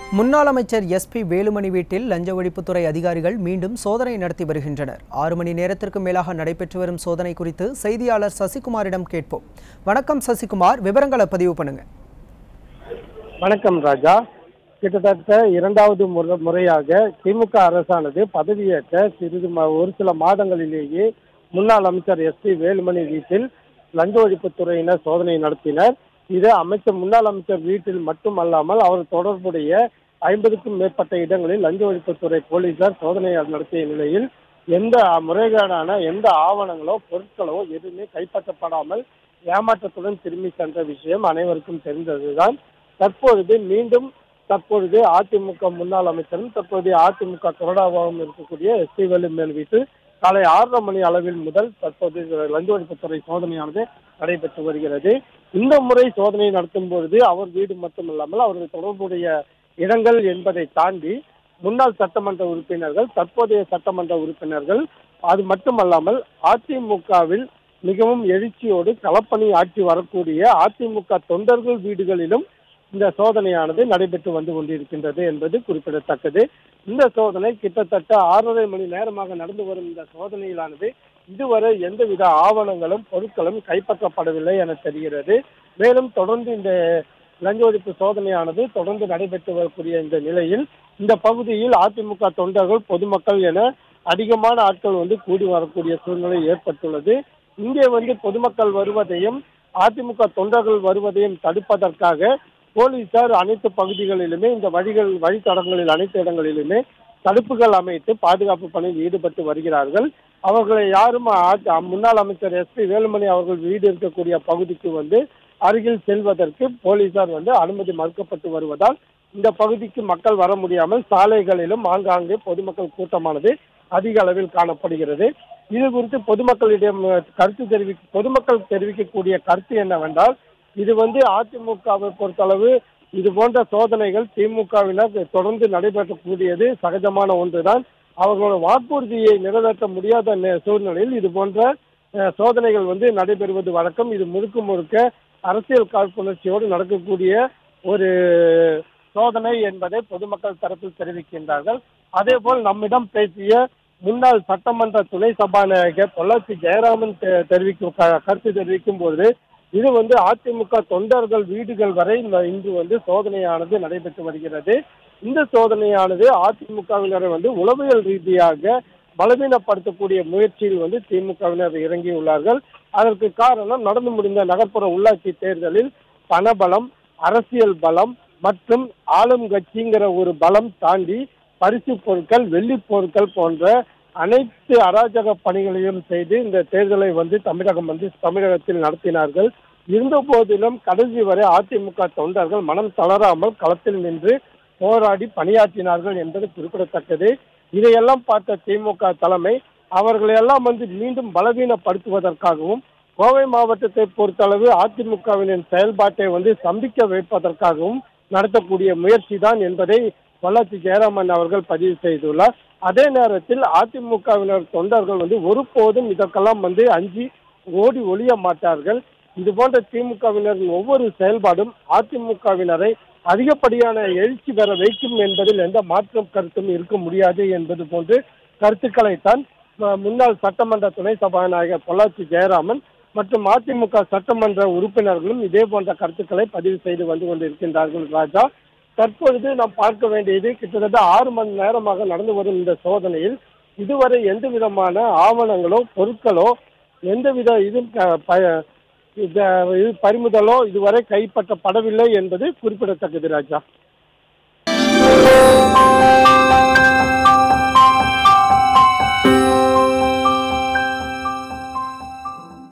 முன்னாள் அமைச்சர் எஸ்பி வேலுமணி வீட்டில் லஞ்ச ஒழிப்புத்துறை அதிகாரிகள் மீண்டும் சோதனை நடத்தி வருகின்றனர் ஆறு மணி நேரத்திற்கு மேலாக நடைபெற்று வரும் சோதனை குறித்து செய்தியாளர் சசிகுமாரிடம் கேட்போம் வணக்கம் சசிகுமார் விவரங்களை பதிவு பண்ணுங்க வணக்கம் ராஜா கிட்டத்தட்ட இரண்டாவது முறை முறையாக திமுக அரசானது பதவியேற்ற சிறிது ம- ஒரு சில மாதங்களிலேயே முன்னாள் அமைச்சர் எஸ் பி வேலுமணி வீட்டில் லஞ்ச ஒழிப்புத்துறையினர் சோதனை நடத்தினர் இது அமைச்சர் முன்னாள் அமைச்சர் வீட்டில் மட்டுமல்லாமல் அவர் தொடர்புடைய ஐம்பதுக்கும் மேற்பட்ட இடங்களில் லஞ்ச ஒழிப்புத்துறை போலீசார் சோதனை நடத்திய நிலையில் எந்த முறைகேடான எந்த ஆவணங்களோ பொருட்களோ எதுவுமே கைப்பற்றப்படாமல் ஏமாற்றத்துடன் திரும்பி சென்ற விஷயம் அனைவருக்கும் தெரிந்ததுதான் தற்பொழுது மீண்டும் தற்பொழுது அதிமுக முன்னாள் அமைச்சரும் தற்போதைய அதிமுக கொறடாவாகவும் இருக்கக்கூடிய எஸ் டி வேலுமேல் வீட்டு காலை ஆறரை மணி அளவில் முதல் தற்போது லஞ்ச ஒழிப்புத்துறை சோதனையானது நடைபெற்று வருகிறது இந்த முறை சோதனை நடத்தும் பொழுது அவர் வீடு மட்டுமல்லாமல் அவர்கள் தொடர்புடைய இடங்கள் என்பதை தாண்டி முன்னாள் சட்டமன்ற உறுப்பினர்கள் தற்போதைய சட்டமன்ற உறுப்பினர்கள் அது மட்டுமல்லாமல் அதிமுகவில் மிகவும் எழுச்சியோடு களப்பணி ஆற்றி வரக்கூடிய அதிமுக தொண்டர்கள் வீடுகளிலும் இந்த சோதனையானது நடைபெற்று வந்து கொண்டிருக்கின்றது என்பது குறிப்பிடத்தக்கது இந்த சோதனை கிட்டத்தட்ட ஆறரை மணி நேரமாக நடந்து வரும் இந்த சோதனையிலானது இதுவரை எந்தவித ஆவணங்களும் பொருட்களும் கைப்பற்றப்படவில்லை என தெரிகிறது மேலும் தொடர்ந்து இந்த லஞ்ச ஒழிப்பு சோதனையானது தொடர்ந்து நடைபெற்று வரக்கூடிய இந்த நிலையில் இந்த பகுதியில் அதிமுக தொண்டர்கள் பொதுமக்கள் என அதிகமான ஆட்கள் வந்து கூடி வரக்கூடிய சூழ்நிலை ஏற்பட்டுள்ளது இங்கே வந்து பொதுமக்கள் வருவதையும் அதிமுக தொண்டர்கள் வருவதையும் தடுப்பதற்காக போலீசார் அனைத்து பகுதிகளிலுமே இந்த வழிகள் வழித்தடங்களில் அனைத்து இடங்களிலுமே தடுப்புகள் அமைத்து பாதுகாப்பு பணியில் ஈடுபட்டு வருகிறார்கள் அவர்களை யாரும் ஆ- முன்னாள் அமைச்சர் எஸ்பி வேலுமணி அவர்கள் வீடு இருக்கக்கூடிய பகுதிக்கு வந்து அருகில் செல்வதற்கு போலீசார் வந்து அனுமதி மறுக்கப்பட்டு வருவதால் இந்த பகுதிக்கு மக்கள் வர முடியாமல் சாலைகளிலும் ஆங்காங்கே பொதுமக்கள் கூட்டமானது அதிக அளவில் காணப்படுகிறது இது குறித்து பொதுமக்களிடம் அஹ், கருத்து தெரிவிக்க பொதுமக்கள் தெரிவிக்கக்கூடிய கருத்து என்னவென்றால் இது வந்து அதிமுகவை பொறுத்தளவு இது போன்ற சோதனைகள் திமுகவினர் தொடர்ந்து நடைபெறக்கூடியது சகஜமான ஒன்றுதான் அவர்களோட வாக்குறுதியை நிறைவேற்ற முடியாத நே- சூழ்நிலையில் இது போன்ற அஹ், சோதனைகள் வந்து நடைபெறுவது வழக்கம் இது முழுக்க முழுக்க அரசியல் காழ்ப்புணர்ச்சியோடு நடக்கக்கூடிய ஒரு சோதனை என்பதை பொதுமக்கள் தரப்பில் தெரிவிக்கின்றார்கள் அதேபோல் நம்மிடம் பேசிய முன்னாள் சட்டமன்ற துணை சபாநாயகர் பொள்ளாச்சி ஜெயராமன் தெ- தெரிவிக்கும் க- கருத்து தெரிவிக்கும் போது இது வந்து அதிமுக தொண்டர்கள் வீடுகள் வரை இந்த- இன்று வந்து சோதனையானது நடைபெற்று வருகிறது இந்த சோதனையானது அதிமுகவினரை வந்து உளவியல் ரீதியாக பலவீனப்படுத்தக்கூடிய முயற்சியில் வந்து திமுகவினர் இறங்கியுள்ளார்கள் அதற்கு காரணம் நடந்து முடிந்த நகர்ப்புற உள்ளாட்சி தேர்தலில் பணபலம் அரசியல் பலம் மற்றும் ஆளும் கட்சிங்கிற ஒரு பலம் தாண்டி பரிசு பொருட்கள் வெள்ளி பொருட்கள் போன்ற அனைத்து அராஜக பணிகளையும் செய்து இந்த தேர்தலை வந்து தமிழகம் வந்து தமிழகத்தில் நடத்தினார்கள் இருந்த போதிலும் கடைசி வரை அதிமுக தொண்டர்கள் மனம் தளராமல் களத்தில் நின்று போராடி பணியாற்றினார்கள் என்பது குறிப்பிடத்தக்கது இதையெல்லாம் பார்த்த திமுக தலைமை அவர்களை எல்லாம் வந்து மீண்டும் பலவீனப்படுத்துவதற்காகவும் கோவை மாவட்டத்தை பொறுத்தளவு அதிமுகவினின் செயல்பாட்டை வந்து சம்பிக்க வைப்பதற்காகவும் நடத்தக்கூடிய முயற்சி தான் என்பதை பொள்ளாச்சி ஜெயராமன் அவர்கள் பதிவு செய்துள்ளார் அதே நேரத்தில் அதிமுகவினர் தொண்டர்கள் வந்து ஒருபோதும் இதற்கெல்லாம் வந்து அஞ்சி ஓடி ஒளிய மாட்டார்கள் இது போன்ற திமுகவினரின் ஒவ்வொரு செயல்பாடும் அதிமுகவினரை அதிகப்படியான எழுச்சி பெற வைக்கும் என்பதில் எந்த மாற்றம் கருத்தும் இருக்க முடியாது என்பது போன்று கருத்துக்களைத்தான் அஹ், முன்னாள் சட்டமன்ற துணை சபாநாயகர் பொள்ளாச்சி ஜெயராமன் மற்றும் அதிமுக சட்டமன்ற உறுப்பினர்களும் இதே போன்ற கருத்துக்களை பதிவு செய்து வந்து கொண்டிருக்கின்றார்கள் ராஜா தற்பொழுது நாம் பார்க்க வேண்டியது கிட்டத்தட்ட ஆறு மணி நேரமாக நடந்து வரும் இந்த சோதனையில் இதுவரை எந்த விதமான ஆவணங்களோ பொருட்களோ எந்தவித இதுவும் க- ப- இந்த இது பறிமுதலோ இதுவரை கைப்பற்றப்படவில்லை என்பது குறிப்பிடத்தக்கது ராஜா